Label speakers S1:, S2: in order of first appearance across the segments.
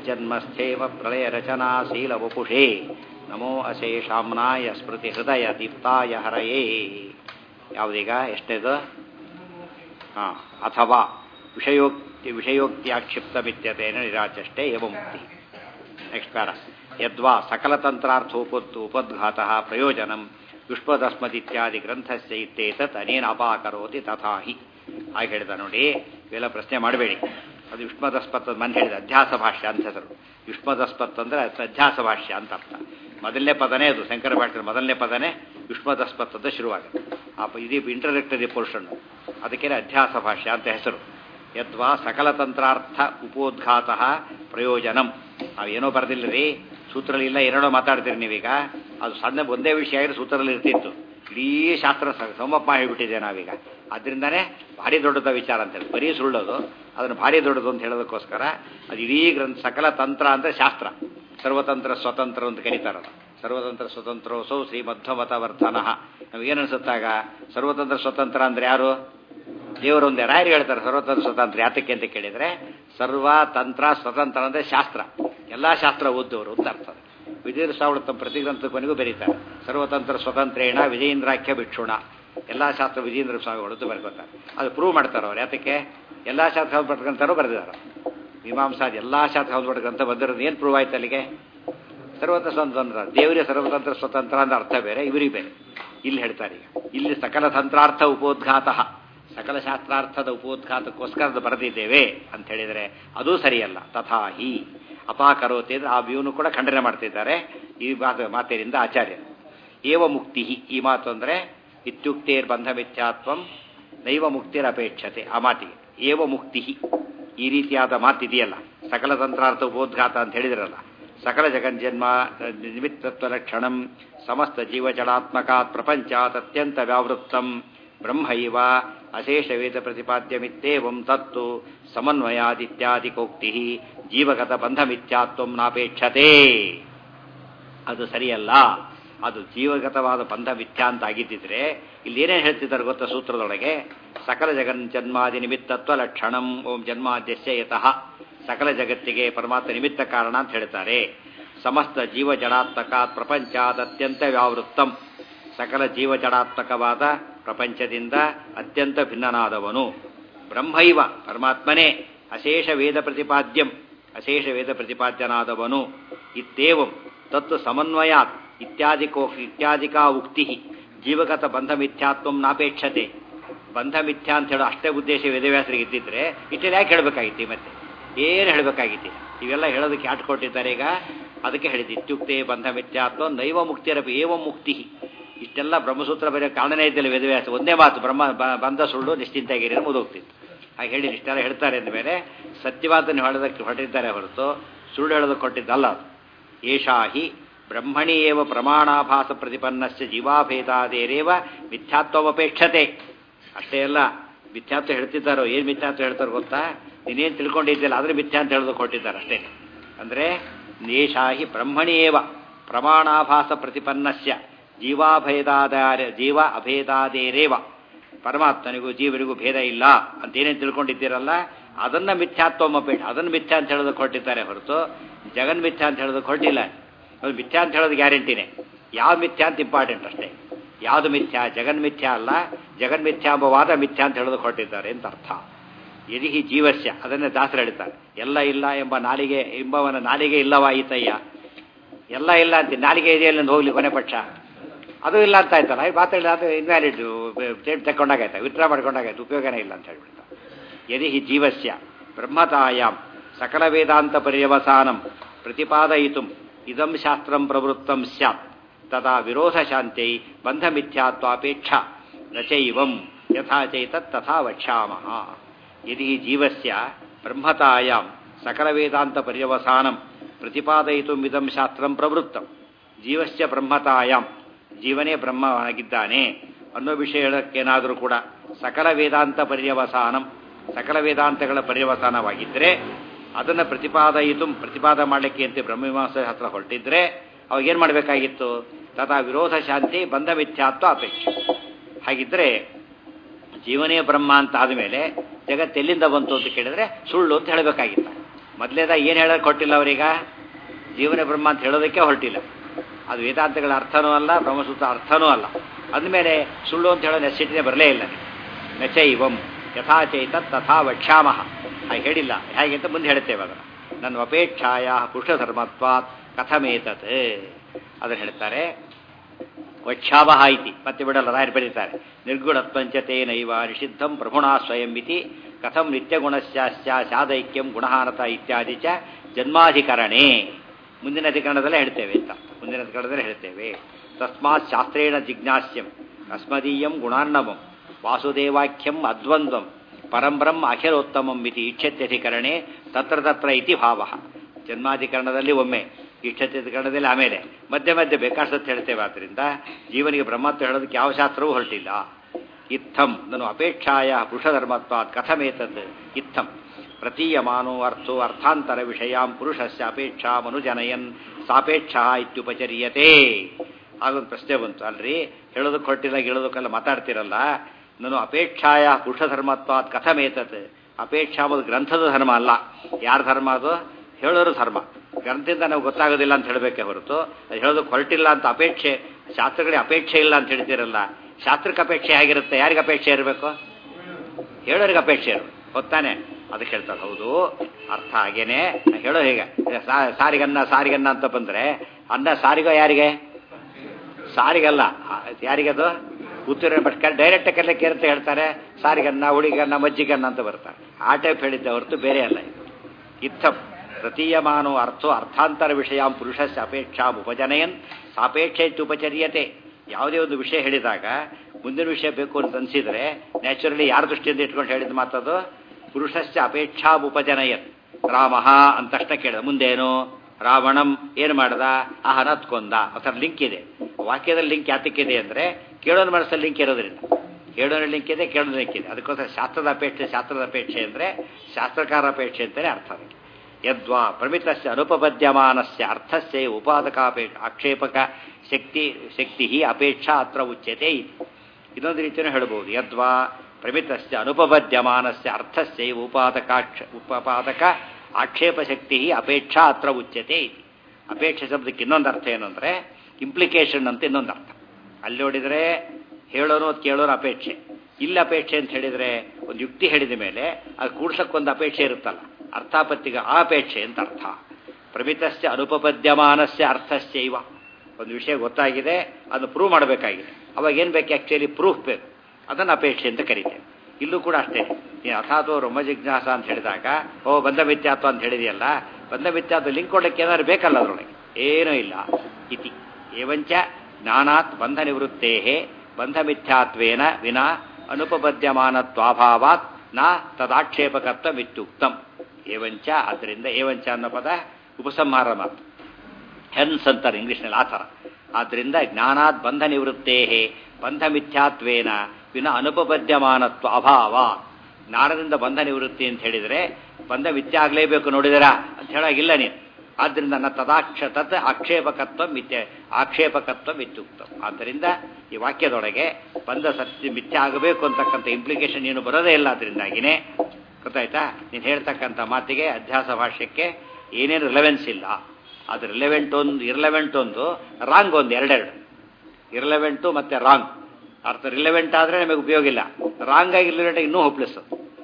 S1: ಯಜ್ಜನ್ಮಸ್ಥೇಮ ಪ್ರಳಯ ರಚನಾ ಶೀಲ ವಪುಷೇ ನಮೋ ಅಶೇಷಾಮ್ನಾಯ ಸ್ಮೃತಿ ಹೃದಯ ದೀಪ್ತಾಯ ಹರಯೇ ಯಾವುದೀಗ ಎಷ್ಟೇದು ಹಾಂ ಅಥವಾ ವಿಷಯೋಕ್ತಿ ವಿಷಯೋಕ್ತಿಯಾಕ್ಷಿಪ್ತಮಿತ್ಯತೇನ ನಿರಾಚಷ್ಟೇ ಏವ ಮುಕ್ತಿ ನೆಕ್ಸ್ಟ್ ಪ್ಯಾರ ಯದ್ವಾ ಸಕಲತಂತ್ರಾರ್ಥೋಪತ್ತು ಉಪದ್ಘಾತ ಪ್ರಯೋಜನಂ ಯುಷ್ಮದಸ್ಮದಿತ್ಯಾದಿ ಗ್ರಂಥಸ್ಯ ಇತ್ತೇತತ್ ಅನೇನ ಅಪಾಕರೋತಿ ತಥಾ ಹಿ ಹಾಗೆ ಹೇಳಿದ ನೋಡಿ ಇವೆಲ್ಲ ಪ್ರಶ್ನೆ ಮಾಡಬೇಡಿ ಅದು ಯುಷ್ಮದಸ್ಪತ್ ಮನೆ ಹೇಳಿದ ಅಧ್ಯಾಸ ಭಾಷ್ಯ ಅಂತ ಹೆಸರು ಯುಷ್ಮದಸ್ಪತ್ ಅಂದರೆ ಅಧ್ಯಾಸ ಭಾಷ್ಯ ಅಂತ ಅರ್ಥ ಮೊದಲನೇ ಪದನೇ ಅದು ಶಂಕರ ಭಾಷ್ಯದ ಮೊದಲನೇ ಪದನೇ ಯುಷ್ಮದಸ್ಪತ್ ಅಂತ ಶುರುವಾಗುತ್ತೆ ಆ ಇದು ಇಂಟ್ರಡಕ್ಟರಿ ಪೋರ್ಷನ್ ಅದಕ್ಕೆ ಅಧ್ಯಾಸ ಭಾಷ್ಯ ಅಂತ ಹೆಸರು ಯದ್ವಾ ಸಕಲತಂತ್ರಾರ್ಥ ಉಪೋದ್ಘಾತ ಪ್ರಯೋಜನಂ ನಾವೇನೋ ಬರೆದಿಲ್ಲ ರೀ ಸೂತ್ರದಲ್ಲಿ ಇಲ್ಲ ಏನೇನೋ ಮಾತಾಡ್ತೀರಿ ನೀವೀಗ ಅದು ಸಣ್ಣ ಒಂದೇ ವಿಷಯ ಆಗಿರೋ ಸೂತ್ರದಲ್ಲಿ ಇರ್ತಿತ್ತು ಇಡೀ ಶಾಸ್ತ್ರ ಸಮಪ್ಪ ಹೇಳಿಬಿಟ್ಟಿದೆ ನಾವೀಗ ಅದರಿಂದನೇ ಭಾರಿ ದೊಡ್ಡದ ವಿಚಾರ ಅಂತ ಹೇಳಿ ಬರೀ ಸುಳ್ಳೋದು ಅದನ್ನು ಭಾರಿ ದೊಡ್ಡದು ಅಂತ ಹೇಳೋದಕ್ಕೋಸ್ಕರ ಅದು ಇಡೀ ಗ್ರಂಥ ಸಕಲ ತಂತ್ರ ಅಂದರೆ ಶಾಸ್ತ್ರ ಸರ್ವತಂತ್ರ ಸ್ವತಂತ್ರ ಅಂತ ಕರೀತಾರಲ್ಲ ಸರ್ವತಂತ್ರ ಸ್ವತಂತ್ರೋಸೌ ಶ್ರೀ ಮಧ್ವಮತವರ್ಧನ ನಮಗೇನು ಅನ್ಸುತ್ತಾಗ ಸರ್ವತಂತ್ರ ಸ್ವತಂತ್ರ ಅಂದ್ರೆ ಯಾರು ದೇವರೊಂದೇ ರಾಯರು ಹೇಳ್ತಾರೆ ಸರ್ವತಂತ್ರ ಸ್ವತಂತ್ರ ಯಾತಕ್ಕೆ ಅಂತ ಕೇಳಿದರೆ ಸರ್ವ ತಂತ್ರ ಸ್ವತಂತ್ರ ಅಂದರೆ ಶಾಸ್ತ್ರ ಎಲ್ಲ ಶಾಸ್ತ್ರ ಓದ್ದವರು ಅಂತ ಅರ್ಥ ವಿಜಯ ಸಾವಳ ತಮ್ಮ ಪ್ರತಿಗ್ರಂಥದ ಕೊನೆಗೂ ಬರೀತಾರೆ ಸರ್ವತಂತ್ರ ಸ್ವತಂತ್ರೇಣ ವಿಜಯೇಂದ್ರಾಖ್ಯ ಭಿಕ್ಷುಣ ಎಲ್ಲ ಶಾಸ್ತ್ರ ವಿಜೇಂದ್ರ ಸ್ವಾಮಿಗಳು ಅಂತ ಬರ್ಕೋತಾರೆ ಅದು ಪ್ರೂವ್ ಮಾಡ್ತಾರೆ ಅವ್ರು ಯಾತಕ್ಕೆ ಎಲ್ಲ ಶಾಸ್ತ್ರ ಹೌದ್ಬಿಟ್ಕಂತಾರೋ ಬರೆದಿದ್ದಾರೆ ಮೀಮಾಂಸಾದ ಎಲ್ಲ ಶಾಸ್ತ್ರ ಹೌದ್ಬಿಟ್ಕಂತ ಬಂದಿರೋದು ಏನು ಪ್ರೂವ್ ಆಯ್ತು ಅಲ್ಲಿಗೆ ಸರ್ವತಂತ್ರ ಸ್ವತಂತ್ರ ದೇವರಿಗೆ ಸರ್ವತಂತ್ರ ಸ್ವತಂತ್ರ ಅಂತ ಅರ್ಥ ಬೇರೆ ಇವರಿಗೆ ಬೇರೆ ಇಲ್ಲಿ ಹೇಳ್ತಾರೆ ಈಗ ಇಲ್ಲಿ ಸಕಲ ತಂತ್ರಾರ್ಥ ಉಪೋದ್ಘಾತ ಸಕಲ ಶಾಸ್ತ್ರಾರ್ಥದ ಉಪೋದ್ಘಾತಕ್ಕೋಸ್ಕರ ಬರೆದಿದ್ದೇವೆ ಅಂತ ಹೇಳಿದರೆ ಅದೂ ಸರಿಯಲ್ಲ ತಥಾ ಹಿ ಅಪಾಕರೋತಿ ಅಂದ್ರೆ ಆ ವ್ಯೂನು ಕೂಡ ಖಂಡನೆ ಮಾಡ್ತಿದ್ದಾರೆ ಈ ಮಾತು ಮಾತಿನಿಂದ ಆಚಾರ್ಯ ಏವ ಮುಕ್ತಿ ಈ ಮಾತು ಅಂದರೆ ಇತ್ಯುಕ್ತೇರ್ ಬಂಧ ಮಿಥ್ಯಾತ್ವಂ ನೈವ ಮುಕ್ತಿರಪೇಕ್ಷತೆ ಆ ಮಾತಿಗೆ ಏವ ಮುಕ್ತಿ ಈ ರೀತಿಯಾದ ಮಾತಿದೆಯಲ್ಲ ಸಕಲ ತಂತ್ರಾರ್ಥ ಉಪೋದ್ಘಾತ ಅಂತ ಹೇಳಿದ್ರಲ್ಲ ಸಕಲ ಜಗಜ್ಜನ್ಮ ನಿಮಿತ್ತತ್ವ ಲಕ್ಷಣಂ ಸಮಸ್ತ ಜೀವಜಡಾತ್ಮಕಾತ್ ಪ್ರಪಂಚಾತ್ ಅತ್ಯಂತ ವ್ಯಾವೃತ್ತಂ ಬ್ರಹ್ಮ ಇವ ಅಶೇಷ ವೇದ ಪ್ರತಿಪಾದ್ಯಮಿತ್ತೇವಂ ತತ್ತು ಸಮನ್ವಯಾದಿತ್ಯಾದಿಕೋಕ್ತಿ ಜೀವಗತ ಬಂಧ ಮಿಥ್ಯಾತ್ವಂ ನಾಪೇಕ್ಷತೆ ಅದು ಸರಿಯಲ್ಲ ಅದು ಜೀವಗತವಾದ ಬಂಧ ಮಿಥ್ಯಾ ಅಂತ ಆಗಿದ್ದಿದ್ರೆ ಇಲ್ಲಿ ಏನೇನು ಹೇಳ್ತಿದ್ದಾರೆ ಗೊತ್ತಾ ಸೂತ್ರದೊಳಗೆ ಸಕಲ ಜಗನ್ ಜನ್ಮಾದಿ ನಿಮಿತ್ತತ್ವ ಲಕ್ಷಣಂ ಓಂ ಜನ್ಮಾದ್ಯಸ್ಯ ಯತಃ ಸಕಲ ಜಗತ್ತಿಗೆ ಪರಮಾತ್ಮ ನಿಮಿತ್ತ ಕಾರಣ ಅಂತ ಹೇಳ್ತಾರೆ ಸಮಸ್ತ ಜೀವ ಜಡಾತ್ಮಕ ಪ್ರಪಂಚಾದ ಅತ್ಯಂತ ವ್ಯಾವೃತ್ತಂ ಸಕಲ ಜೀವ ಜಡಾತ್ಮಕವಾದ ಪ್ರಪಂಚದಿಂದ ಅತ್ಯಂತ ಭಿನ್ನನಾದವನು ಬ್ರಹ್ಮೈವ ಪರಮಾತ್ಮನೇ ಅಶೇಷ ವೇದ ಪ್ರತಿಪಾದ್ಯಂ ಅಶೇಷ ವೇದ ಪ್ರತಿಪಾದ್ಯನಾದವನು ಇತ್ತೇವಂ ತತ್ತು ಸಮನ್ವಯಾತ್ ಇತ್ಯಾದಿಕೋ ಇತ್ಯಾದಿಕಾ ಉಕ್ತಿ ಜೀವಗತ ಬಂಧ ಮಿಥ್ಯಾತ್ವಂ ನಾಪೇಕ್ಷತೆ ಬಂಧ ಮಿಥ್ಯಾ ಅಂತ ಹೇಳೋ ಅಷ್ಟೇ ಉದ್ದೇಶ ವೇದವ್ಯಾಸರಿಗೆ ಇದ್ದಿದ್ರೆ ಇಟ್ಟಲ್ಲಿ ಯಾಕೆ ಹೇಳಬೇಕಾಗಿತ್ತು ಮತ್ತೆ ಏನು ಹೇಳಬೇಕಾಗಿತ್ತು ಇವೆಲ್ಲ ಹೇಳೋದಕ್ಕೆ ಆಟ ಕೊಟ್ಟಿದ್ದಾರೆ ಈಗ ಅದಕ್ಕೆ ಹೇಳಿದ್ದು ಇತ್ಯುಕ್ತೆ ಬಂಧ ಮಿಥ್ಯಾತ್ವ ನೈವ ಮುಕ್ತಿರಪಿ ಏವ ಮುಕ್ತಿ ಇಷ್ಟೆಲ್ಲ ಬ್ರಹ್ಮಸೂತ್ರ ಬರೆಯೋ ಕಾರಣನೇ ಇದ್ದಿಲ್ಲ ವೇದವ್ಯಾಸ ಒಂದೇ ಮಾತು ಬ್ರಹ್ಮ ಬಂಧ ಸುಳ್ಳು ನಿಶ್ಚಿಂತಾಗಿರಿ ಮುದೋಗ್ತಿತ್ತು ಹಾಗೆ ಹೇಳಿ ಇಷ್ಟೆಲ್ಲ ಹೇಳ್ತಾರೆ ಅಂದಮೇಲೆ ಸತ್ಯವಾದನ್ನು ಹೇಳೋದಕ್ಕೆ ಹೊರಟಿದ್ದಾರೆ ಹೊರತು ಸುಳ್ಳು ಹೇಳೋದಕ್ಕೆ ಕೊಟ್ಟಿದ್ದಲ್ಲ ಅದು ಏಷಾಹಿ ಬ್ರಹ್ಮಣಿ ಏವ ಪ್ರಮಾಣಾಭಾಸ ಪ್ರತಿಪನ್ನಸ್ಯ ಜೀವಾಭೇದಾದೇರೇವ ಮಿಥ್ಯಾತ್ವಮಪೇಕ್ಷತೆ ಅಷ್ಟೇ ಅಲ್ಲ ಮಿಥ್ಯಾತ್ವ ಹೇಳ್ತಿದ್ದಾರೋ ಏನು ಮಿಥ್ಯಾತ್ವ ಹೇಳ್ತಾರೋ ಗೊತ್ತಾ ನೀನೇನು ತಿಳ್ಕೊಂಡಿದ್ದಿಲ್ಲ ಆದರೆ ಮಿಥ್ಯಾ ಅಂತ ಹೇಳೋದಕ್ಕೆ ಕೊಟ್ಟಿದ್ದಾರೆ ಅಷ್ಟೇ ಅಂದರೆ ನೇಷಾಹಿ ಬ್ರಹ್ಮಣಿ ಏವ ಪ್ರಮಾಣಾಭಾಸ ಪ್ರತಿಪನ್ನಸ್ಯ ಜೀವಾಭೇದಾದ ಜೀವ ಅಭೇದಾದೇರೇವ ಪರಮಾತ್ಮನಿಗೂ ಜೀವನಿಗೂ ಭೇದ ಇಲ್ಲ ಅಂತ ಏನೇನು ತಿಳ್ಕೊಂಡಿದ್ದೀರಲ್ಲ ಅದನ್ನ ಮಿಥ್ಯಾತ್ವಮ ಪೇಟ ಅದನ್ನು ಮಿಥ್ಯಾ ಅಂತ ಹೇಳೋದಕ್ಕೆ ಹೊರಟಿದ್ದಾರೆ ಹೊರತು ಜಗನ್ ಮಿಥ್ಯಾ ಅಂತ ಹೇಳೋದಕ್ಕೆ ಹೊರಟಿಲ್ಲ ಅದು ಮಿಥ್ಯಾ ಅಂತ ಹೇಳೋದು ಗ್ಯಾರಂಟಿನೇ ಯಾವ ಮಿಥ್ಯಾ ಅಂತ ಇಂಪಾರ್ಟೆಂಟ್ ಅಷ್ಟೇ ಯಾವುದು ಮಿಥ್ಯಾ ಜಗನ್ ಮಿಥ್ಯಾ ಅಲ್ಲ ಜಗನ್ ಮಿಥ್ಯಾ ಎಂಬ ವಾದ ಮಿಥ್ಯಾ ಅಂತ ಹೇಳೋದಕ್ಕೆ ಹೊರಟಿದ್ದಾರೆ ಅಂತ ಅರ್ಥ ಯದಿಹಿ ಜೀವಸ್ಯ ಅದನ್ನೇ ದಾಸರು ಹೇಳ್ತಾರೆ ಎಲ್ಲ ಇಲ್ಲ ಎಂಬ ನಾಲಿಗೆ ಎಂಬವನ ನಾಲಿಗೆ ಇಲ್ಲವಾಯಿತಯ್ಯ ಎಲ್ಲ ಇಲ್ಲ ಅಂತ ನಾಲಿಗೆ ಇದೆಯಲ್ಲ ಹೋಗ್ಲಿ ಕೊನೆ ಪಕ್ಷ ಅದು ಇಲ್ಲ ಅಂತ ಆಯ್ತಲ್ಲ ಈ ಮಾತಾಡಿದ ಅದು ಇನ್ವ್ಯಾಲಿಡ್ ಡೇಟ್ ತಗೊಂಡಾಗಾಯ್ತು ವಿತ್ಡ್ರಾ ಮಾಡ್ಕೊಂಡಾಗಾಯ್ತು ಉಪಯೋಗನೇ ಇಲ್ಲ ಅಂತ ಹೇಳ್ಬಿಡ್ತಾರೆ ಯದಿ ಹಿ ಜೀವಸ್ಯ ಬ್ರಹ್ಮತಾಯಾಮ್ ಸಕಲ ವೇದಾಂತ ಪರ್ಯವಸಾನಂ ಪ್ರತಿಪಾದಯಿತು ಇದಂ ಶಾಸ್ತ್ರಂ ಪ್ರವೃತ್ತಂ ಸ್ಯಾತ್ ತದಾ ವಿರೋಧ ಶಾಂತೈ ಬಂಧ ಮಿಥ್ಯಾತ್ವಾಪೇಕ್ಷಾ ನಚೈವಂ ಯಥಾ ಚೈತತ್ ತಥಾ ವಕ್ಷ್ಯಾಮಃ ಯದಿ ಹಿ ಜೀವಸ್ಯ ಬ್ರಹ್ಮತಾಯಾಮ್ ಸಕಲ ವೇದಾಂತ ಪರ್ಯವಸಾನಂ ಪ್ರತಿಪಾದಯಿತು ಇದಂ ಶಾಸ್ತ್ರಂ ಪ್ರವೃತ್ತಂ ಜೀವಸ್ಯ ಬ್ರಹ್ಮತಾಯಾಮ್ ಜೀವನೇ ಬ್ರಹ್ಮವಾಗಿದ್ದಾನೆ ಅನ್ನೋ ವಿಷಯ ಹೇಳಕ್ಕೇನಾದರೂ ಕೂಡ ಸಕಲ ವೇದಾಂತ ಪರ್ಯವಸಾನಂ ಸಕಲ ವೇದಾಂತಗಳ ಪರ್ಯವಸಾನವಾಗಿದ್ದರೆ ಅದನ್ನು ಪ್ರತಿಪಾದಯಿತು ಪ್ರತಿಪಾದ ಮಾಡಲಿಕ್ಕೆ ಅಂತ ಬ್ರಹ್ಮಮೀಮಾಂಸ ಹತ್ರ ಹೊರಟಿದ್ರೆ ಅವಾಗ ಏನು ಮಾಡಬೇಕಾಗಿತ್ತು ತಥಾ ವಿರೋಧ ಶಾಂತಿ ಬಂಧ ಮಿಥ್ಯಾತ್ವ ಅಪೇಕ್ಷೆ ಹಾಗಿದ್ರೆ ಜೀವನೇ ಬ್ರಹ್ಮ ಅಂತ ಆದಮೇಲೆ ಜಗತ್ತೆಲ್ಲಿಂದ ಬಂತು ಅಂತ ಕೇಳಿದ್ರೆ ಸುಳ್ಳು ಅಂತ ಹೇಳಬೇಕಾಗಿತ್ತ ಮೊದಲೇದ ಏನು ಹೇಳೋಕೆ ಹೊರಟಿಲ್ಲ ಅವರೀಗ ಜೀವನ ಬ್ರಹ್ಮ ಅಂತ ಹೇಳೋದಕ್ಕೆ ಹೊರಟಿಲ್ಲ ಅದು ವೇದಾಂತಗಳ ಅರ್ಥನೂ ಅಲ್ಲ ಬ್ರಹ್ಮಸೂತ್ರ ಅರ್ಥನೂ ಅಲ್ಲ ಅಂದಮೇಲೆ ಸುಳ್ಳು ಅಂತ ಹೇಳೋ ನೆಸಿಟಿನೇ ಬರಲೇ ಇಲ್ಲ ನಚ ಇವಂ ಯಥಾಚೈತ ತಥಾ ವಕ್ಷ್ಯಾಮಹ ಹಾಗೆ ಹೇಳಿಲ್ಲ ಹೇಗೆ ಅಂತ ಮುಂದೆ ಹೇಳ್ತೇವೆ ಅದನ್ನು ನನ್ನ ಅಪೇಕ್ಷಾಯ ಪುರುಷಧರ್ಮತ್ವಾತ್ ಕಥಮೇತತ್ ಅದನ್ನು ಹೇಳ್ತಾರೆ ವಕ್ಷ್ಯಾಮಹ ಇತಿ ಮತ್ತೆ ಬಿಡಲ್ಲ ರಾಯರು ಬರೀತಾರೆ ನಿರ್ಗುಣತ್ವಂಚತೇನೈವ ನಿಷಿದ್ಧಂ ಪ್ರಭುಣಾ ಸ್ವಯಂ ಇತಿ ಕಥಂ ನಿತ್ಯಗುಣಸ್ಯಾಶ್ಚ ಸಾದೈಕ್ಯಂ ಗುಣಹಾನತ ಇತ್ಯಾದಿ ಚ ಜನ್ಮಾಧಿಕರಣೆ ಮುಂದಿನ ಅಧಿಕರಣದಲ್ಲೇ ಹೇಳ್ತೇವೆ ಅಂತ ಮುಂದಿನ ಅಧಿಕರಣದಲ್ಲೇ ಹೇಳ್ತೇವೆ ತಸ್ಮಾತ್ ಶಾಸ್ತ್ರೇಣ ಜಿಜ್ಞಾಸ್ಯಂ ಅಸ್ಮದೀಯಂ ಗುಣಾರ್ಣವಂ ವಾಸುದೇವಾಖ್ಯಂ ಅದ್ವಂದ್ವಂ ಪರಂಬ್ರಹ್ಮ ಅಖಿಲೋತ್ತಮಂ ಇತಿ ಇಚ್ಛತ್ಯಧಿಕರಣೆ ತತ್ರ ತತ್ರ ಇತಿ ಭಾವ ಜನ್ಮಾಧಿಕರಣದಲ್ಲಿ ಒಮ್ಮೆ ಇಚ್ಛತ್ಯಧಿಕರಣದಲ್ಲಿ ಆಮೇಲೆ ಮಧ್ಯೆ ಮಧ್ಯೆ ಬೇಕಾದಷ್ಟು ಹೇಳ್ತೇವೆ ಆದ್ದರಿಂದ ಜೀವನಿಗೆ ಬ್ರಹ್ಮತ್ವ ಹೇಳೋದಕ್ಕೆ ಯಾವ ಶಾಸ್ತ್ರವೂ ಹೊರಟಿಲ್ಲ ಇತ್ತಂ ನಾನು ಅಪೇಕ್ಷಾಯ ಪುರುಷಧರ್ಮತ್ವಾತ್ ಕಥಮೇತದ್ ಇತ್ತಂ ಪ್ರತೀಯಮಾನೋ ಅರ್ಥೋ ಅರ್ಥಾಂತರ ವಿಷಯಾಂ ಪುರುಷಸ್ಯ ಅಪೇಕ್ಷಾ ಮನುಜನಯನ್ ಸಾಪೇಕ್ಷ ಇತ್ಯುಪಚರ್ಯತೆ ಆಗೊಂದು ಪ್ರಶ್ನೆ ಬಂತು ಅಲ್ರಿ ಹೇಳೋದಕ್ಕೆ ಹೊರಟಿಲ್ಲ ಹೇಳೋದಕ್ಕೆಲ್ಲ ಮಾತಾಡ್ತಿರಲ್ಲ ನಾನು ಅಪೇಕ್ಷಾಯ ಪುರುಷಧರ್ಮತ್ವಾತ್ ಕಥಮೇತತ್ ಅಪೇಕ್ಷಾ ಅನ್ನೋದು ಗ್ರಂಥದ ಧರ್ಮ ಅಲ್ಲ ಯಾರ ಧರ್ಮ ಅದು ಹೇಳೋರು ಧರ್ಮ ಗ್ರಂಥದಿಂದ ನಾವು ಗೊತ್ತಾಗೋದಿಲ್ಲ ಅಂತ ಹೇಳಬೇಕೆ ಹೊರತು ಅದು ಹೇಳೋದಕ್ಕೆ ಹೊರಟಿಲ್ಲ ಅಂತ ಅಪೇಕ್ಷೆ ಶಾಸ್ತ್ರಗಳಿಗೆ ಅಪೇಕ್ಷೆ ಇಲ್ಲ ಅಂತ ಹೇಳ್ತಿರಲ್ಲ ಶಾಸ್ತ್ರಕ್ಕೆ ಅಪೇಕ್ಷೆ ಆಗಿರುತ್ತೆ ಯಾರಿಗೆ ಅಪೇಕ್ಷೆ ಇರಬೇಕು ಹೇಳೋರಿಗೆ ಅಪೇಕ್ಷೆ ಇರಬೇಕು ಹೊತ್ತಾನೆ ಅದಕ್ಕೆ ಹೇಳ್ತಾರೆ ಹೌದು ಅರ್ಥ ಹಾಗೇನೆ ಹೇಳೋ ಹೇಗೆ ಸಾರಿಗನ್ನ ಸಾರಿಗನ್ನ ಅಂತ ಬಂದ್ರೆ ಅನ್ನ ಸಾರಿಗೋ ಯಾರಿಗೆ ಸಾರಿಗಲ್ಲ ಯಾರಿಗದು ಉತ್ತರ ಬಟ್ ಡೈರೆಕ್ಟ್ ಕಲ್ಲಕ್ಕೆ ಅಂತ ಹೇಳ್ತಾರೆ ಸಾರಿಗನ್ನ ಹುಳಿಗನ್ನ ಮಜ್ಜಿಗನ್ನ ಅಂತ ಬರ್ತಾರೆ ಆ ಟೈಪ್ ಹೇಳಿದ್ದೆ ಹೊರತು ಬೇರೆ ಅಲ್ಲ ಇದು ಇತ್ತಂ ಪ್ರತೀಯಮಾನೋ ಅರ್ಥೋ ಅರ್ಥಾಂತರ ವಿಷಯ ಪುರುಷಸ್ಯ ಅಪೇಕ್ಷಾ ಉಪಜನಯನ್ ಸಾಪೇಕ್ಷೆ ಉಪಚರ್ಯತೆ ಯಾವುದೇ ಒಂದು ವಿಷಯ ಹೇಳಿದಾಗ ಮುಂದಿನ ವಿಷಯ ಬೇಕು ಅಂತ ಅನಿಸಿದರೆ ನ್ಯಾಚುರಲಿ ಯಾರ ದೃಷ್ಟಿಯಿಂದ ಇಟ್ಕೊಂಡು ಹೇಳಿದ ಮಾತದು ಪುರುಷಸ್ಯ ಅಪೇಕ್ಷಾ ಉಪಜನಯನ್ ರಾಮ ಅಂತ ತಕ್ಷಣ ಕೇಳಿದ ಮುಂದೇನು ರಾವಣಂ ಏನು ಮಾಡ್ದ ಆ ಹನತ್ಕೊಂದ ಅದರ ಲಿಂಕ್ ಇದೆ ವಾಕ್ಯದಲ್ಲಿ ಲಿಂಕ್ ಯಾತಕ್ಕಿದೆ ಅಂದರೆ ಕೇಳೋನ ಮನಸ್ಸಲ್ಲಿ ಲಿಂಕ್ ಇರೋದ್ರಿಂದ ಕೇಳೋನ ಲಿಂಕ್ ಇದೆ ಕೇಳೋನ ಲಿಂಕ್ ಇದೆ ಅದಕ್ಕೋಸ್ಕರ ಶಾಸ್ತ್ರದ ಅಪೇಕ್ಷೆ ಶಾಸ್ತ್ರದ ಅಪೇಕ್ಷೆ ಅಂದರೆ ಶಾಸ್ತ್ರಕಾರ ಅಪೇಕ್ಷೆ ಅಂತಲೇ ಅರ್ಥ ಅದಕ್ಕೆ ಯದ್ವಾ ಪ್ರಮಿತಸ್ಯ ಅನುಪಪದ್ಯಮಾನಸ್ಯ ಅರ್ಥಸ್ಯ ಉಪಾದಕಾಪೇ ಆಕ್ಷೇಪಕ ಶಕ್ತಿ ಶಕ್ತಿ ಅಪೇಕ್ಷಾ ಅತ್ರ ಉಚ್ಯತೆ ಇತಿ ಇನ್ನೊಂದು ರೀತಿಯೂ ಹೇಳ್ಬೋದು ಯದ್ವಾ ಪ್ರಮಿತಸ್ಯ ಅನುಪಪದ್ಯಮಾನಸ್ಯ ಅರ್ಥಸ್ಯ ಉಪಾದಕಾಕ್ಷ ಉಪಪಾದಕ ಆಕ್ಷೇಪ ಶಕ್ತಿ ಅಪೇಕ್ಷಾ ಅತ್ರ ಉಚ್ಯತೆ ಇತಿ ಅಪೇಕ್ಷೆ ಶಬ್ದಕ್ಕೆ ಇನ್ನೊಂದು ಅರ್ಥ ಏನು ಅಂದರೆ ಇಂಪ್ಲಿಕೇಶನ್ ಅಂತ ಇನ್ನೊಂದು ಅರ್ಥ ಅಲ್ಲಿ ನೋಡಿದರೆ ಹೇಳೋನು ಅದು ಕೇಳೋನು ಅಪೇಕ್ಷೆ ಇಲ್ಲ ಅಪೇಕ್ಷೆ ಅಂತ ಹೇಳಿದರೆ ಒಂದು ಯುಕ್ತಿ ಹೇಳಿದ ಮೇಲೆ ಅದು ಕೂಡ್ಸಕ್ಕೊಂದು ಅಪೇಕ್ಷೆ ಇರುತ್ತಲ್ಲ ಅರ್ಥಾಪತ್ತಿಗೆ ಆ ಅಪೇಕ್ಷೆ ಅಂತ ಅರ್ಥ ಪ್ರಮಿತಸ್ಯ ಅನುಪಪದ್ಯಮಾನಸ್ಯ ಅರ್ಥಸ್ಯ ಇವ ಒಂದು ವಿಷಯ ಗೊತ್ತಾಗಿದೆ ಅದನ್ನು ಪ್ರೂವ್ ಮಾಡಬೇಕಾಗಿದೆ ಅವಾಗ ಏನು ಬೇಕು ಆ್ಯಕ್ಚುಲಿ ಪ್ರೂಫ್ ಬೇಕು ಅದನ್ನು ಅಪೇಕ್ಷೆ ಅಂತ ಕರಿತೇವೆ ಇಲ್ಲೂ ಕೂಡ ಅಷ್ಟೇ ನೀನು ಅಥಾತೋ ರೊಮ್ಮ ಜಿಜ್ಞಾಸ ಅಂತ ಹೇಳಿದಾಗ ಓ ಬಂಧ ಮಿಥ್ಯಾತ್ವ ಅಂತ ಹೇಳಿದೆಯಲ್ಲ ಬಂಧ ಮಿಥ್ಯಾತ್ವ ಲಿಂಕ್ ಕೊಡೋಕ್ಕೆ ಏನಾದ್ರು ಬೇಕಲ್ಲ ಅದರೊಳಗೆ ಏನೂ ಇಲ್ಲ ಇತಿ ಏವಂಚ ಜ್ಞಾನಾತ್ ಬಂಧ ನಿವೃತ್ತೇ ಬಂಧ ಮಿಥ್ಯಾತ್ವೇನ ವಿನಾ ಅನುಪಬದ್ಯಮಾನತ್ವಾಭಾವಾತ್ ನ ತದಾಕ್ಷೇಪಕತ್ವ ಮಿತ್ಯುಕ್ತಂ ಏವಂಚ ಆದ್ದರಿಂದ ಏವಂಚ ಅನ್ನೋ ಪದ ಉಪಸಂಹಾರ ಮಾತು ಹೆನ್ಸ್ ಅಂತಾರೆ ಇಂಗ್ಲೀಷ್ನಲ್ಲಿ ಆ ಥರ ಆದ್ದರಿಂದ ಜ್ಞಾನಾತ್ ಬಂಧ ನಿವೃತ್ತೇ ಬಂಧ ಮಿಥ್ಯಾತ್ವೇನ ವಿನ ಅನುಪಬದ್ಯಮಾನತ್ವ ಅಭಾವ ಜ್ಞಾನದಿಂದ ಬಂಧ ನಿವೃತ್ತಿ ಅಂತ ಹೇಳಿದರೆ ಬಂಧ ಮಿಥ್ಯ ಆಗಲೇಬೇಕು ನೋಡಿದರಾ ಅಂತ ಹೇಳಾಗಿಲ್ಲ ನೀನು ಆದ್ದರಿಂದ ನ ತದಾಕ್ಷ ತತ್ ಆಕ್ಷೇಪಕತ್ವ ಮಿಥ್ಯ ಆಕ್ಷೇಪಕತ್ವ ಮಿತ್ಯುಕ್ತಂ ಆದ್ದರಿಂದ ಈ ವಾಕ್ಯದೊಳಗೆ ಬಂಧ ಸತ್ಯ ಮಿಥ್ಯ ಆಗಬೇಕು ಅಂತಕ್ಕಂಥ ಇಂಪ್ಲಿಕೇಶನ್ ಏನು ಬರೋದೇ ಇಲ್ಲ ಅದರಿಂದಾಗಿನೇ ಗೊತ್ತಾಯ್ತಾ ನೀನು ಹೇಳ್ತಕ್ಕಂಥ ಮಾತಿಗೆ ಅಧ್ಯಾಸ ಭಾಷ್ಯಕ್ಕೆ ಏನೇನು ರಿಲೆವೆನ್ಸ್ ಇಲ್ಲ ಅದು ರಿಲೆವೆಂಟ್ ಒಂದು ಇರ್ಲೆವೆಂಟ್ ಒಂದು ರಾಂಗ್ ಒಂದು ಎರಡೆರಡು ಇರ್ಲೆವೆಂಟು ಮತ್ತು ರಾಂಗ್ ಅರ್ಥ ರಿಲೆವೆಂಟ್ ಆದರೆ ನಮಗೆ ಉಪಯೋಗ ಇಲ್ಲ ರಾಂಗ್ ಆಗಿ ಇರ್ಲೆವೆಂಟ್ ಇನ್ನೂ ಹೋಪ್ಲೆಸ್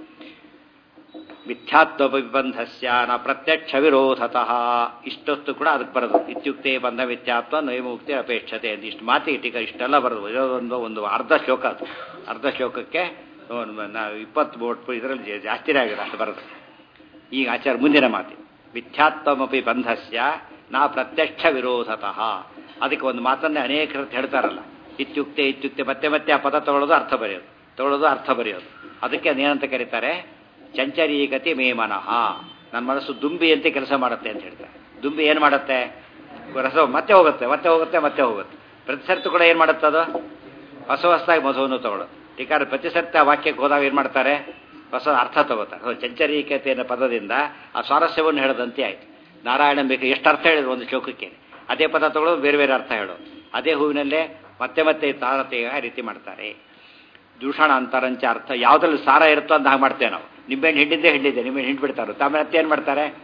S1: ಮಿಥ್ಯಾತ್ವ ಬಂಧಸ್ಯ ನ ಪ್ರತ್ಯಕ್ಷ ವಿರೋಧತಃ ಇಷ್ಟೊತ್ತು ಕೂಡ ಅದಕ್ಕೆ ಬರೋದು ಇತ್ಯುಕ್ತೆ ಬಂಧ ಮಿಥ್ಯಾತ್ವ ನೈಮುಕ್ತಿ ಅಪೇಕ್ಷತೆ ಅಂತ ಇಷ್ಟು ಮಾತಿಗೆ ಟೀಕ ಇಷ್ಟೆಲ್ಲ ಬರೋದು ಇದೊಂದು ಒಂದು ಅರ್ಧ ಶ್ಲೋಕ ಅದು ಅರ್ಧ ಶ್ಲೋಕಕ್ಕೆ ನಾವು ಇಪ್ಪತ್ತು ಬೋಟ್ ಇದರಲ್ಲಿ ಜಾಸ್ತಿನೇ ಆಗಿದೆ ಅಷ್ಟು ಬರೋದು ಈಗ ಆಚಾರ ಮುಂದಿನ ಮಾತಿ ಮಿಥ್ಯಾತ್ವಮಪಿ ಬಂಧಸ್ಯ ನಾ ಪ್ರತ್ಯಕ್ಷ ವಿರೋಧತಃ ಅದಕ್ಕೆ ಒಂದು ಮಾತನ್ನೇ ಅನೇಕ ಹೇಳ್ತಾರಲ್ಲ ಇತ್ಯುಕ್ತೆ ಇತ್ಯುಕ್ತೆ ಮತ್ತೆ ಮತ್ತೆ ಆ ಪದ ತಗೊಳ್ಳೋದು ಅರ್ಥ ಬರೆಯೋದು ತಗೊಳ್ಳೋದು ಅರ್ಥ ಬರೆಯೋದು ಅದಕ್ಕೆ ಅದೇನಂತ ಕರೀತಾರೆ ಚಂಚರೀಗತಿ ಮೇ ಮನಃ ನನ್ನ ಮನಸ್ಸು ದುಂಬಿ ಅಂತ ಕೆಲಸ ಮಾಡುತ್ತೆ ಅಂತ ಹೇಳ್ತಾರೆ ದುಂಬಿ ಏನು ಮಾಡುತ್ತೆ ರಸ ಮತ್ತೆ ಹೋಗುತ್ತೆ ಮತ್ತೆ ಹೋಗುತ್ತೆ ಮತ್ತೆ ಹೋಗುತ್ತೆ ಪ್ರತಿ ಸರ್ತಿ ಕೂಡ ಏನು ಮಾಡುತ್ತೆ ಅದು ಹೊಸ ಹೊಸದಾಗಿ ಮಧುವನ್ನು ತಗೊಳ್ಳೋದು ಟೀಕಾರ ಪ್ರತಿ ಸರ್ತಿ ಆ ವಾಕ್ಯಕ್ಕೆ ಹೋದಾಗ ಏನು ಮಾಡ್ತಾರೆ ಹೊಸ ಅರ್ಥ ತಗೋತಾರೆ ಚಂಚರೀಕತೆ ಅನ್ನೋ ಪದದಿಂದ ಆ ಸ್ವಾರಸ್ಯವನ್ನು ಹೇಳದಂತೆ ಆಯ್ತು ನಾರಾಯಣ ಬೇಕು ಎಷ್ಟು ಅರ್ಥ ಹೇಳಿದ್ರು ಒಂದು ಶ್ಲೋಕಕ್ಕೆ ಅದೇ ಪದ ತಗೊಳ್ಳೋದು ಬೇರೆ ಬೇರೆ ಅರ್ಥ ಹೇಳೋದು ಅದೇ ಹೂವಿನಲ್ಲೇ ಮತ್ತೆ ಮತ್ತೆ ತಾರತೆ ಆ ರೀತಿ ಮಾಡ್ತಾರೆ ದೂಷಣ ಅಂತರಂಚ ಅರ್ಥ ಯಾವುದ್ರಲ್ಲಿ ಸಾರ ಇರುತ್ತೋ ಅಂತ ಹಾಗೆ ಮಾಡ್ತೇವೆ ನಾವು ನಿಂಬೆಹಣ್ಣು ಹಿಂಡಿದ್ದೇ ಹಿಂಡಿದ್ದೆ ನಿಂಬೆಹಣ್ಣು ಹಿಂಡು ಬಿಡ್ತಾರೆ ಆಮೇಲೆ ಮತ್ತೆ ಏನು ಮಾಡ್ತಾರೆ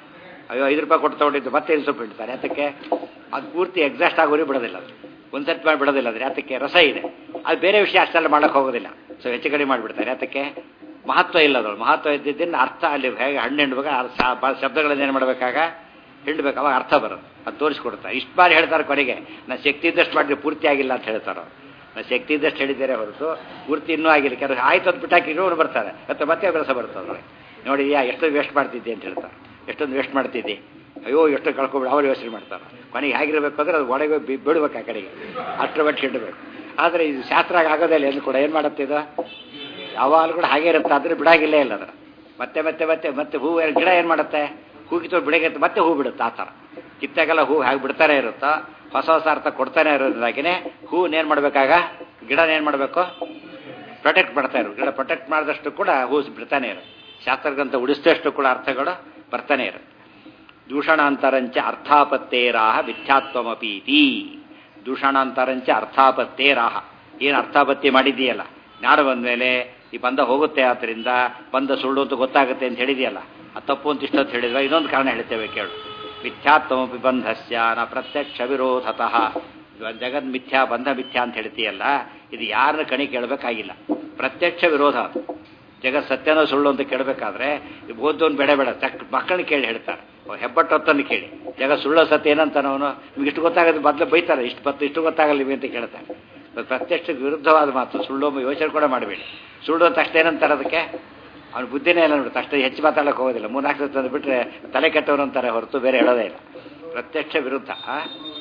S1: ಅಯ್ಯೋ ಐದು ರೂಪಾಯಿ ಕೊಟ್ಟು ತೊಗೊಂಡಿದ್ದು ಮತ್ತೆ ಐದು ಸ್ವಲ್ಪ ಇಡ್ತಾರೆ ಅದಕ್ಕೆ ಅದು ಪೂರ್ತಿ ಎಕ್ಸಾಸ್ಟ್ ಆಗೋರಿ ಬಿಡೋದಿಲ್ಲ ಅದು ಒಂದು ಸೆಟ್ ಮಾಡಿ ಬಿಡೋದಿಲ್ಲ ಅಂದ್ರೆ ಅದಕ್ಕೆ ರಸ ಇದೆ ಅದು ಬೇರೆ ವಿಷಯ ಅಷ್ಟೆಲ್ಲ ಮಾಡೋಕೆ ಹೋಗೋದಿಲ್ಲ ಸೊ ಹೆಚ್ಚು ಕಡಿಮೆ ಮಾಡಿಬಿಡ್ತಾರೆ ಅದಕ್ಕೆ ಮಹತ್ವ ಇಲ್ಲ ಅದು ಮಹತ್ವ ಇದ್ದಿದ್ದನ್ನು ಅರ್ಥ ಅಲ್ಲಿ ಹೇಗೆ ಹಣ್ಣು ಹಿಂಡ್ಬೇಕು ಶಬ್ದಗಳನ್ನ ಏನು ಮಾಡಬೇಕಾಗ ಹಿಂಡ್ಬೇಕು ಅವಾಗ ಅರ್ಥ ಬರುತ್ತೆ ಅದು ತೋರಿಸ್ಕೊಡ್ತಾರೆ ಇಷ್ಟು ಬಾರಿ ಹೇಳ್ತಾರೆ ಕೊನೆಗೆ ನಾನು ಶಕ್ತಿ ಇದ್ದಷ್ಟು ಮಾಡಿದ್ರೆ ಪೂರ್ತಿ ಆಗಿಲ್ಲ ಅಂತ ಹೇಳ್ತಾರೆ ಅವ್ರು ನಾನು ಶಕ್ತಿ ಇದ್ದಷ್ಟು ಹೇಳಿದ್ದಾರೆ ಹೊರತು ಪೂರ್ತಿ ಇನ್ನೂ ಆಗಿಲ್ಲ ಕೆಲವು ಆಯ್ತು ಅಂತ ಬಿಟ್ಟಾಕಿ ಇನ್ನೂ ಬರ್ತಾರೆ ಮತ್ತೆ ಮತ್ತೆ ಕೆಲಸ ಬರ್ತದೆ ನೋಡಿ ಯಾ ಎಷ್ಟೊಂದು ವೇಸ್ಟ್ ಮಾಡ್ತಿದ್ದೆ ಅಂತ ಹೇಳ್ತಾರೆ ಎಷ್ಟೊಂದು ವೇಸ್ಟ್ ಮಾಡ್ತಿದ್ದೆ ಅಯ್ಯೋ ಎಷ್ಟು ಕಳ್ಕೊಬಿಡು ಅವ್ರು ಯೋಚನೆ ಮಾಡ್ತಾರೆ ಕೊನೆಗೆ ಹೇಗಿರಬೇಕು ಅಂದ್ರೆ ಅದು ಒಳಗೆ ಬಿ- ಬಿಡ್ಬೇಕು ಆ ಕಡೆಗೆ ಅಷ್ಟರ ಮಟ್ಟಿಗೆ ಇಡಬೇಕು ಆದರೆ ಇದು ಶಾಸ್ತ್ರ ಆಗೋದೇ ಇಲ್ಲ ಎಂದು ಕೂಡ ಏನು ಮಾಡುತ್ತೆ ಇದು ಯಾವಾಗಲೂ ಕೂಡ ಹಾಗೆ ಇರುತ್ತೆ ಆದರೆ ಬಿಡಾಗಿಲ್ಲೇ ಇಲ್ಲ ಅದರ ಮತ್ತೆ ಮತ್ತೆ ಮತ್ತೆ ಮತ್ತೆ ಹೂವು ಗಿಡ ಏನು ಮಾಡುತ್ತೆ ಹೂ ಕಿತ್ತೋ ಬಿಡಗೆ ಮತ್ತೆ ಹೂ ಬಿಡುತ್ತೆ ಆ ಥರ ಕಿತ್ತಾಗೆಲ್ಲ ಹೂ ಹಾಗೆ ಬಿಡ್ತಾನೆ ಇರುತ್ತೋ ಹೊಸ ಹೊಸ ಅರ್ಥ ಕೊಡ್ತಾನೆ ಇರೋದ್ರಾಗಿನೇ ಹೂವನ್ನ ಏನು ಮಾಡಬೇಕಾಗ ಗಿಡನ ಏನು ಮಾಡಬೇಕು ಪ್ರೊಟೆಕ್ಟ್ ಮಾಡ್ತಾ ಇರು ಗಿಡ ಪ್ರೊಟೆಕ್ಟ್ ಮಾಡಿದಷ್ಟು ಕೂಡ ಹೂ ಬಿಡ್ತಾನೆ ಇರು ಶಾಸ್ತ್ರಗಂತ ಉಡಿಸಿದಷ್ಟು ಕೂಡ ಅರ್ಥಗಳು ಬರ್ತಾನೆ ಇರು ದೂಷಣಾಂತರಂಚ ಅರ್ಥಾಪತ್ತೇರಾಹ ಮಿಥ್ಯಾತ್ವಮಪೀತಿ ದೂಷಣಾಂತರಂಚ ಅರ್ಥಾಪತ್ತೇರಾಹ ಏನು ಅರ್ಥಾಪತ್ತಿ ಮಾಡಿದೆಯಲ್ಲ ಜ್ಞಾನ ಬಂದಮೇಲೆ ಈ ಬಂದ ಹೋಗುತ್ತೆ ಆದ್ದರಿಂದ ಬಂದ ಸುಳ್ಳು ಅಂತ ಗೊತ್ತಾಗುತ್ತೆ ಅಂತ ಹೇಳಿದೆಯಲ್ಲ ಅದು ತಪ್ಪು ಅಂತ ಇಷ್ಟೊತ್ತು ಹೇಳಿದ್ರೆ ಇನ್ನೊಂದು ಕಾರಣ ಹೇಳ್ತೇವೆ ಕೇಳು ಮಿಥ್ಯಾತ್ವಮಪಿ ಬಂಧಸ್ಯ ನ ಪ್ರತ್ಯಕ್ಷ ವಿರೋಧತಃ ಜಗದ್ ಮಿಥ್ಯಾ ಬಂಧ ಮಿಥ್ಯಾ ಅಂತ ಹೇಳ್ತೀಯಲ್ಲ ಇದು ಯಾರನ್ನ ಕಣಿ ಕೇಳಬೇಕಾಗಿಲ್ಲ ಪ್ರತ್ಯಕ್ಷ ವಿರೋಧ ಅದು ಜಗತ್ ಸತ್ಯನೋ ಸುಳ್ಳು ಅಂತ ಕೇಳಬೇಕಾದ್ರೆ ಓದೋನ್ ಬೇಡ ಬೇಡ ತಕ್ಕ ಮಕ್ಕಳನ್ನ ಕೇಳಿ ಹೇಳ್ತಾರೆ ಹೆಬ್ಬಟ್ಟು ಹೊತ್ತನ್ನು ಕೇಳಿ ಜಗ ಸುಳ್ಳು ಸತ್ಯ ಏನಂತಾನ ಅವನು ನಿಮ್ಗೆ ಇಷ್ಟು ಗೊತ್ತಾಗೋದು ಮೊದಲು ಬೈತಾರೆ ಇಷ್ಟು ಬತ್ತು ಇಷ್ಟು ಗೊತ್ತಾಗಲ್ಲ ನಿಮಗೆ ಅಂತ ಕೇಳ್ತಾರೆ ಅದು ಪ್ರತ್ಯಕ್ಷ ವಿರುದ್ಧವಾದ ಮಾತು ಸುಳ್ಳು ಒಮ್ಮೆ ಯೋಚನೆ ಕೂಡ ಮಾಡಬೇಡಿ ಸುಳ್ಳು ಅಂತ ತಕ್ಷಣ ಏನಂತಾರೆ ಅದಕ್ಕೆ ಅವ್ನ ಬುದ್ಧಿನೇ ಇಲ್ಲ ನೋಡಿ ತಕ್ಷಣ ಹೆಚ್ಚು ಮಾತಾಡಕ್ಕೆ ಹೋಗೋದಿಲ್ಲ ಮೂರ್ನಾಲ್ಕು ಸತಿ ತಂದು ಬಿಟ್ಟರೆ ತಲೆ ಕೆಟ್ಟವನು ಅಂತಾರೆ ಹೊರತು ಬೇರೆ ಹೇಳೋದೇ ಇಲ್ಲ ಪ್ರತ್ಯಕ್ಷ ವಿರುದ್ಧ ಆ?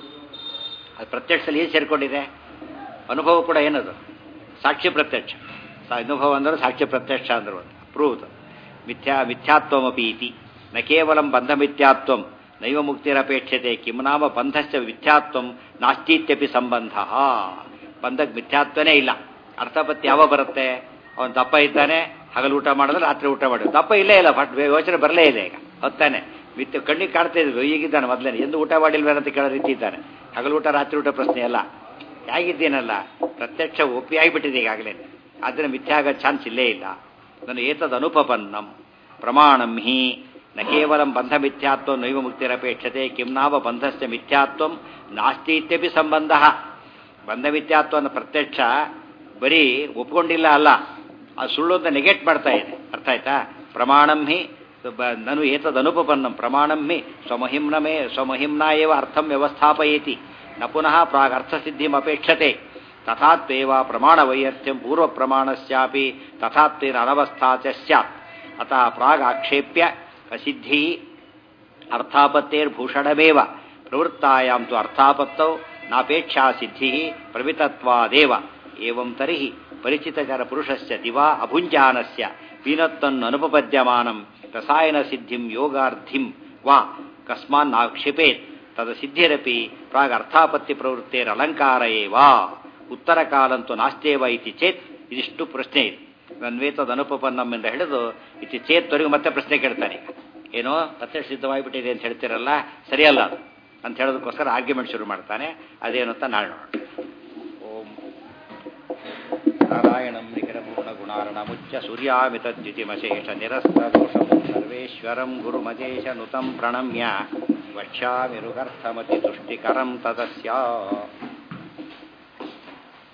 S1: ಅದು ಪ್ರತ್ಯಕ್ಷದಲ್ಲಿ ಏನು ಸೇರಿಕೊಂಡಿದೆ ಅನುಭವ ಕೂಡ ಏನದು ಸಾಕ್ಷಿ ಪ್ರತ್ಯಕ್ಷ ಸಾ- ಅನುಭವ ಅಂದ್ರೆ ಸಾಕ್ಷಿ ಪ್ರತ್ಯಕ್ಷ ಅಂದ್ರು ಪ್ರೂವ್ಡ್ ಮಿಥ್ಯಾ ಮಿಥ್ಯಾತ್ವಮಪಿ ಇತಿ ನ ಕೇವಲ ಬಂಧ ಮಿಥ್ಯಾತ್ವಂ ನೈವ ಮುಕ್ತಿರಪೇಕ್ಷತೆ ಕಿಂ ನಾಮ ಬಂಧಶ್ಚ ಮಿಥ್ಯಾತ್ವಂ ನಾಸ್ತಿತ್ಯಪಿ ಸಂಬಂಧ ಬಂಧಕ್ಕೆ ಮಿಥ್ಯಾತ್ವನೇ ಇಲ್ಲ ಅರ್ಥಪತ್ತಿ ಯಾವ ಬರುತ್ತೆ ಅವನು ದಪ್ಪ ಇದ್ದಾನೆ ಹಗಲು ಊಟ ಮಾಡಿದ್ರೆ ರಾತ್ರಿ ಊಟ ಮಾಡಿದ್ರು ದಪ್ಪ ಇಲ್ಲೇ ಇಲ್ಲ ಬಟ್ ಯೋಚನೆ ಬರಲೇ ಇಲ್ಲ ಈಗ ಹೊತ್ತಾನೆ ಮಿತ್ ಕಣ್ಣಿಗೆ ಕಾಣ್ತಾ ಇದ್ವಿ ಈಗಿದ್ದಾನೆ ಮೊದಲೇ ಎಂದು ಊಟ ಮಾಡಿಲ್ವೇನಂತ ಅಂತ ಕೇಳೋ ರೀತಿ ಇದ್ದಾನೆ ಹಗಲು ಊಟ ರಾತ್ರಿ ಊಟ ಪ್ರಶ್ನೆ ಅಲ್ಲ ಹೇಗಿದ್ದೀನಲ್ಲ ಪ್ರತ್ಯಕ್ಷ ಒಪ್ಪಿ ಆಗಿಬಿಟ್ಟಿದೆ ಈಗಾಗಲೇ ಆದರೆ ಮಿಥ್ಯಾಗ ಚಾನ್ಸ್ ಇಲ್ಲೇ ಇಲ್ಲ ನಾನು ಏತದ್ ಅನುಪಪನ್ನಂ ಪ್ರಮಾಣಂ ಹಿ ನ ಕೇವಲ ಬಂಧ ಮಿಥ್ಯಾತ್ವ ನೈವ ಮುಕ್ತಿರಪೇಕ್ಷತೆ ಕಿಂ ನಾವ ಬಂಧಸ್ಯ ಮಿಥ್ಯಾತ್ವಂ ನಾಸ್ತಿ ಇತ್ಯಪಿ ಸಂಬಂಧ ಬಂಧ ಮಿಥ್ಯಾತ್ವ ಅನ್ನೋ ಪ್ರತ್ಯಕ್ಷ ಬರೀ ಒಪ್ಕೊಂಡಿಲ್ಲ ಅಲ್ಲ ಆ ಸುಳ್ಳು ಅಂತ ನೆಗೆಟ್ ಮಾಡ್ತಾ ಇದೆ ಅರ್ಥ ಆಯ್ತಾ ಪ್ರಮಾಣಂ ಹಿ ಬ- ನನು ಏತದ್ ಅನುಪಪನ್ನಂ ಪ್ರಮಾಣಂ ಹಿ ಸ್ವಮಹಿಮ್ನಮೇ ಸ್ವಮಹಿಮ್ನಾ ಏವ ಅರ್ಥಂ ವ್ಯವಸ್ಥಾಪಯೇತಿ ನ ಪುನಃ ಪ್ರಾಗ್ ಅರ್ಥಸಿದ್ಧಿಂ ಅಪೇಕ್ಷತೆ ತಥಾತ್ವೇವ ಪ್ರಮಾಣ ವೈಯರ್ಥ್ಯಂ ಪೂರ್ವ ಪ್ರಮಾಣಸ್ಯಾಪಿ ತಥಾತ್ವೇನ ಅನವಸ್ಥಾ ಚ ಸ್ಯಾತ್ ಅತಃ ಪ್ರಾಗ್ ಆಕ್ಷೇಪ್ಯ ಅಸಿದ್ಧಿ ಅರ್ಥಾಪತ್ತೇರ್ಭೂಷಣಮೇವ ಪ್ರವೃತ್ತಾಯಾಂ ತು ಅರ್ಥಾಪತ್ತೌ ನಾಪೇಕ್ಷಾ ಸಿದ್ಧಿ ಪ್ರವಿತತ್ವಾದೇವ ಏವಂ ತರ್ಹಿ ಪರಿಚಿತಚರ ಪುರುಷಸ್ಯ ದಿವಾ ಅಭುಂಜಾನಸ್ಯ ಪೀನತ್ತನ್ನನುಪಪದ್ಯಮಾನಂ ರಸಾಯನ ಸಿದ್ಧಿಂ ಯೋಗಾರ್ಧಿಂ ವಾ ಕಸ್ಮಾನ್ನಾಕ್ಷೇಪೇತ್ ತದ ಸಿದ್ಧಿರಪಿ ಪ್ರಾಗ್ ಅರ್ಥಾಪತ್ತಿ ಪ್ರವೃತ್ತೇರಲಂಕಾರ ಏವ ಉತ್ತರ ಕಾಲಂತು ನಾಸ್ತೇವ ಇತಿ ಚೇತ್ ಇದಿಷ್ಟು ಪ್ರಶ್ನೆ ಇದೆ ನನ್ವೇತದ ಅನುಪಪನ್ನಂ ಎಂದು ಹಿಡಿದು ಇತಿ ಚೇತ್ವರೆಗೂ ಮತ್ತೆ ಪ್ರಶ್ನೆ ಕೇಳ್ತಾನೆ ಈಗ ಏನೋ ಮತ್ತೆ ಸಿದ್ಧವಾಗಿಬಿಟ್ಟಿದೆ ಅಂತ ಹೇಳ್ತಿರಲ್ಲ ಸರಿಯಲ್ಲ ಅದು ಅಂತ ಹೇಳೋದಕ್ಕೋಸ್ಕರ ಆರ್ಗ್ಯುಮೆಂಟ್ ಶುರು ಮಾಡ್ತಾನೆ ಅದೇನು ಅಂತ ನಾಳೆ ನೋಡೋಣ ಓಂ ನಾರಾಯಣಂ ನಿಖರಪೂರ್ಣ ಗುಣಾರ್ಣ ಮುಚ್ಚ ಸೂರ್ಯಾಮಿತದ್ಯುತಿಮಶೇಷ ನಿರಸ್ತದೋಷಂ ಸರ್ವೇಶ್ವರಂ ಗುರುಮಜೇಶ ನುತಂ ಪ್ರಣಮ್ಯ ವಕ್ಷ್ಯಾಮಿ ರುಗರ್ಥಮತಿ ತುಷ್ಟಿಕರಂ ತದಸ್ಯ